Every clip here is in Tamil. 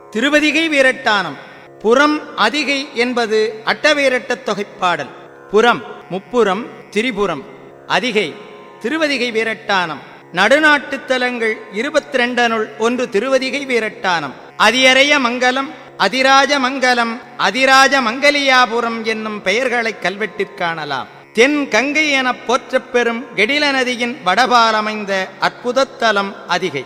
திருவதிகை வீரட்டானம் புறம் அதிகை என்பது அட்டவீரட்டத் தொகைப்பாடல் புறம் முப்புறம் திரிபுரம் அதிகை திருவதிகை வீரட்டானம் நடுநாட்டுத் தலங்கள் இருபத்தி ரெண்டனுள் ஒன்று திருவதிகை வீரட்டானம் அதியறைய மங்கலம் அதிராஜ மங்கலம் அதிராஜ மங்கலியாபுரம் என்னும் பெயர்களை கல்வெட்டிற் காணலாம் தென் கங்கை எனப் போற்றப் பெறும் கெடில நதியின் வடபாலமைந்த அற்புதத்தலம் அதிகை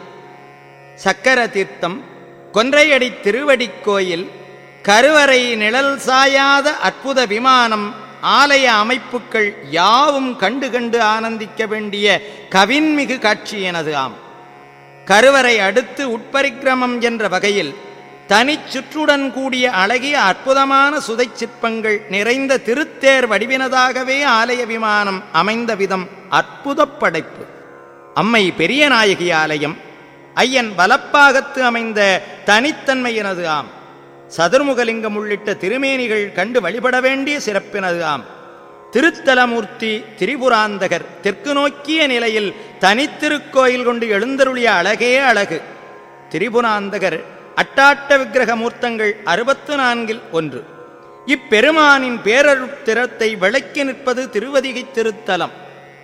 சக்கர தீர்த்தம் கொன்றையடி திருவடிக் கோயில் கருவறை நிழல் சாயாத அற்புத விமானம் ஆலய அமைப்புகள் யாவும் கண்டு கண்டு ஆனந்திக்க வேண்டிய கவின்மிகு காட்சி எனது ஆம் கருவறை அடுத்து உட்பரிக்கிரமம் என்ற வகையில் தனிச் சுற்றுடன் கூடிய அழகிய அற்புதமான சுதை சிற்பங்கள் நிறைந்த திருத்தேர் வடிவினதாகவே ஆலய விமானம் அமைந்த விதம் அற்புதப் படைப்பு அம்மை பெரிய நாயகி ஆலயம் ஐயன் வலப்பாகத்து அமைந்த தனித்தன்மையினது ஆம் சதுர்முகலிங்கம் உள்ளிட்ட திருமேனிகள் கண்டு வழிபட வேண்டிய சிறப்பினது ஆம் திருத்தலமூர்த்தி திரிபுராந்தகர் தெற்கு நோக்கிய நிலையில் தனித்திருக்கோயில் கொண்டு எழுந்தருளிய அழகே அழகு திரிபுராந்தகர் அட்டாட்ட விக்கிரக மூர்த்தங்கள் அறுபத்து நான்கில் ஒன்று இப்பெருமானின் பேரருட்திறத்தை விளக்கி நிற்பது திருவதிகை திருத்தலம்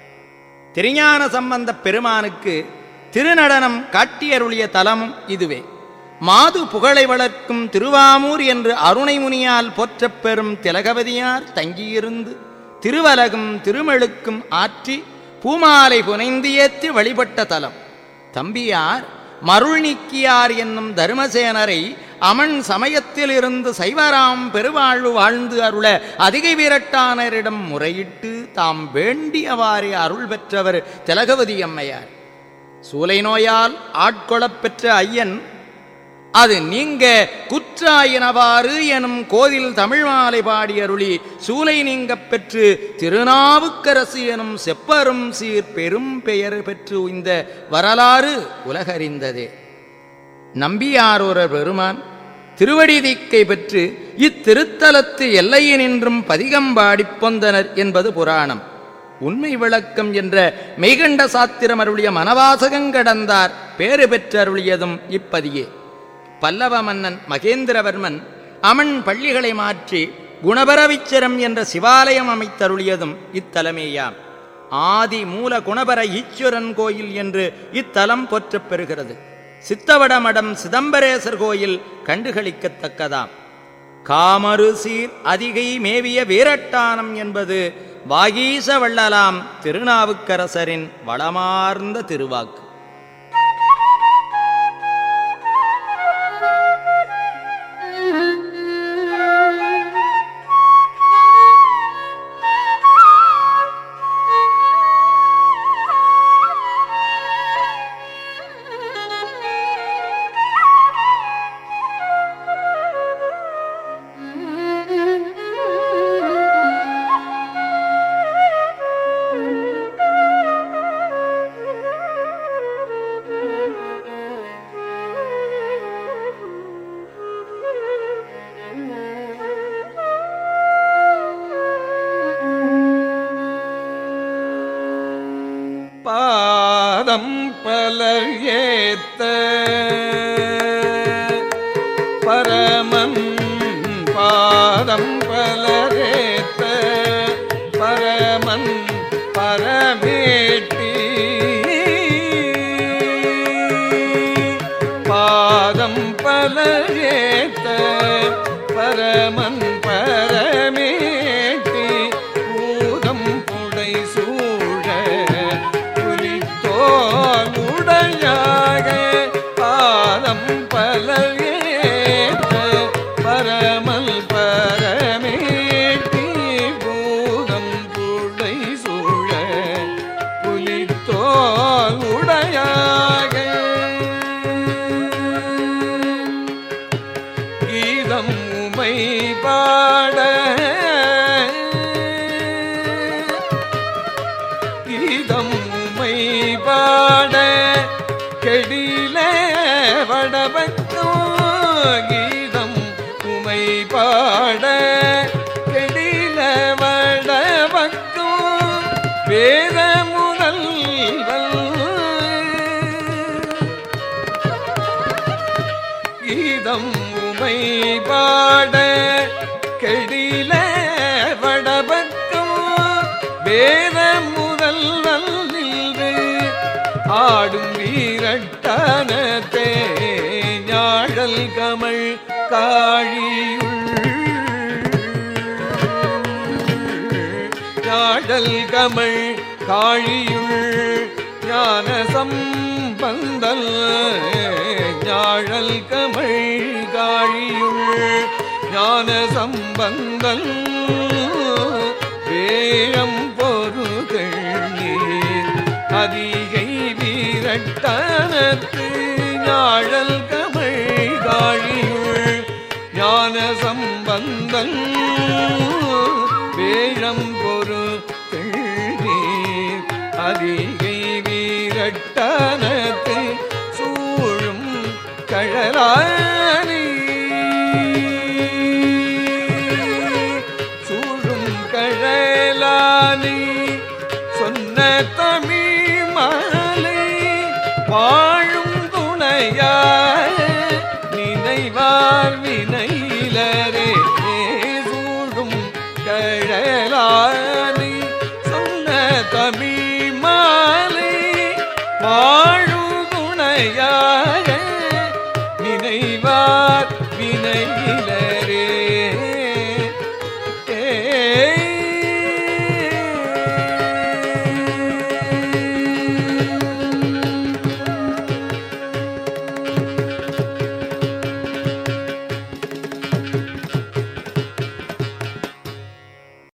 திருஞான சம்பந்த பெருமானுக்கு திருநடனம் காட்டியருளிய தலமும் இதுவே மாது புகழை வளர்க்கும் திருவாமூர் என்று அருணைமுனியால் போற்றப் பெறும் திலகவதியார் தங்கியிருந்து திருவலகும் திருமெழுக்கும் ஆற்றி பூமாலை புனைந்து ஏற்றி வழிபட்ட தலம் தம்பியார் மருள் நீக்கியார் என்னும் தருமசேனரை அமன் சமயத்திலிருந்து சைவராம் பெருவாழ்வு வாழ்ந்து அருள அதிகை வீரட்டானரிடம் முறையிட்டு தாம் வேண்டியவாறே அருள் பெற்றவர் திலகவதி அம்மையார் சூலை நோயால் ஆட்கொளப் பெற்ற ஐயன் அது நீங்க குற்றாயினவாறு எனும் கோதில் தமிழ் மாலை பாடி அருளி சூலை நீங்கப் பெற்று திருநாவுக்கரசு எனும் செப்பரும் சீர் பெரும் பெயர் பெற்று உய்ந்த வரலாறு உலகறிந்ததே நம்பியாரொரு பெருமான் திருவடி தீக்கை பெற்று இத்திருத்தலத்து எல்லையினின்றும் பதிகம்பாடிப் பொந்தனர் என்பது புராணம் உண்மை விளக்கம் என்ற மெய்கண்ட சாத்திரம் அருளிய மனவாசகங்கடந்தார் பேறு பெற்றருளியதும் இப்பதியே பல்லவ மன்னன் மகேந்திரவர்மன் அமன் பள்ளிகளை மாற்றி குணபரவிச்சரம் என்ற சிவாலயம் அமைத்தருளியதும் இத்தலமேயாம் ஆதி மூல குணபர ஈஸ்வரன் கோயில் என்று இத்தலம் போற்றப் பெறுகிறது சித்தவடமடம் சிதம்பரேசர் கோயில் கண்டுகளிக்கத்தக்கதாம் காமரு சீர் அதிகை மேவிய வீரட்டானம் என்பது வாகீச வள்ளலாம் திருநாவுக்கரசரின் வளமார்ந்த திருவாக்கு பாதம் பலர் ஏத்த பரமன் பாதம் பலரேத்த பரமன் பரமேட்டி பாதம் பலரேத்த பரமன் பரமேட்டி பூதம் புடை சூழ புலித்தோல் உடையாக பாதம் பலரேத்த பரமல் பரமேட்டி பூதம் புடை சூழ புலித்தோல் உடையாக கீதம் உமை பாட கீதம் உமை பாட கெடில வடபத்தோ கீதம் உமை பாட கெடில வடபத்தோ வேத முதல்வல் கீதம் உமை பாட கெடில வடபக்கம் வேத முதல்வல் நின்று ஆடும் வீரட்டானத்தே ஞாழல் கமல் காழியுள் ஞாழல் கமல் காழியுள் ஞான சம்பந்தல் ஞாழல் கமல் காழியுள் ஞான சம்பந்தல் வேழம் பொருகள் நீர் அதிகை வீரட்டனத்து ஞாழல் கமல் காழியுள் ஞான சம்பந்தன் வேழம் பொரு நீர் அதிகை வீரட்டனத்து சூழும் கழலானி சூழும் கழலானி சொன்ன தமிழ் மாலை வாழும் துணையாய் நினைவார் வினையிலரே சூழும் கழலானி சொன்ன தமிழ் மாலை வாழும் துணையா